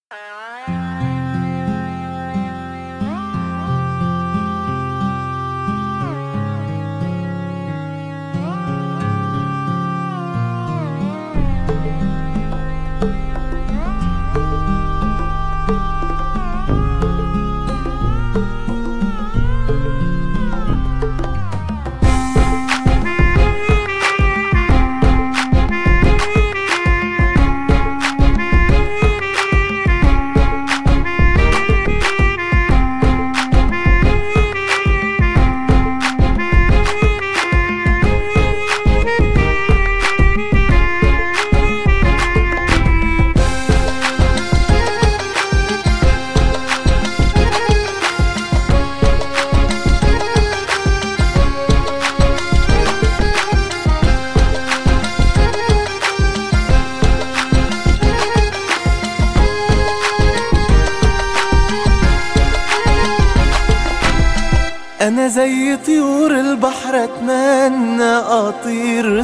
انا زي طيور البحر اتمنى اطير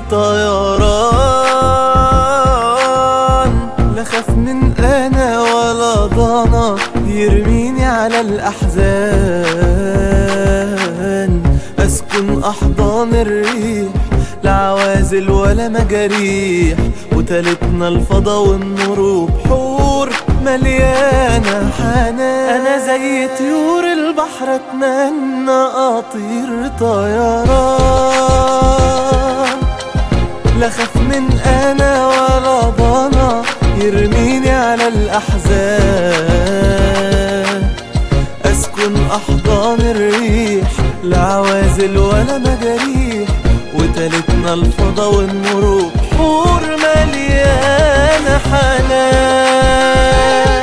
طيران لا خاف من انا ولا ضنا يرميني على الاحزان اسكن احضان الريح لا عوازل ولا مجاريح وتالتنا الفضا والنور وبحور مليانة حنان أنا زي طيور البحر أتمنى أطير طيران لا خاف من أنا ولا ضنا يرميني على الأحزان أسكن أحضان الريح لا عوازل ولا مجاريح وتالتنا الفضا والنور بحور مليانة حنان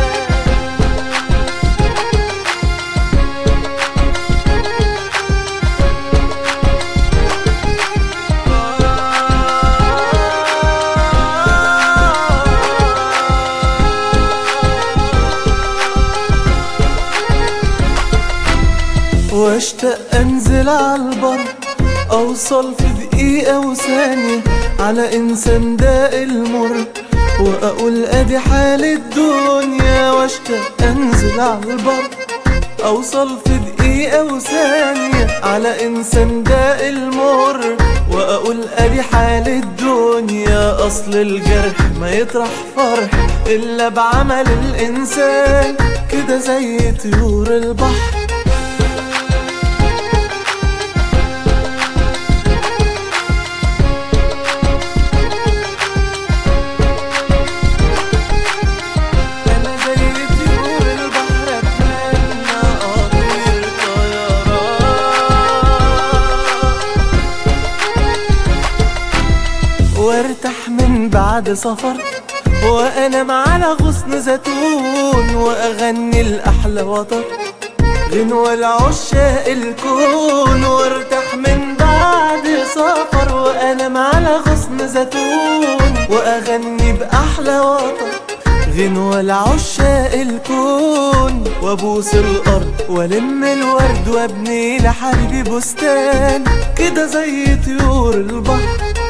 واشتاق انزل عالبر اوصل في دقيقة وثانية على انسان ده المر واقول ادي حال الدنيا واشتاق انزل عالبر اوصل في دقيقة وثانية على انسان ده المر واقول ادي حال الدنيا اصل الجرح ما يطرح فرح الا بعمل الانسان كده زي طيور البحر أنا زي طيور البحر أتمنى أطير طيران وارتاح من بعد سفر وأنام على غصن زيتون وأغني الأحلى وطر غنوة لعشاق الكون وارتاح من بعد سفر وأنام على غصن زيتون وأغني بأحلى وطر غنوة لعشاق الكون وابوس الارض والم الورد وابني لحبيبي بستان كده زي طيور البحر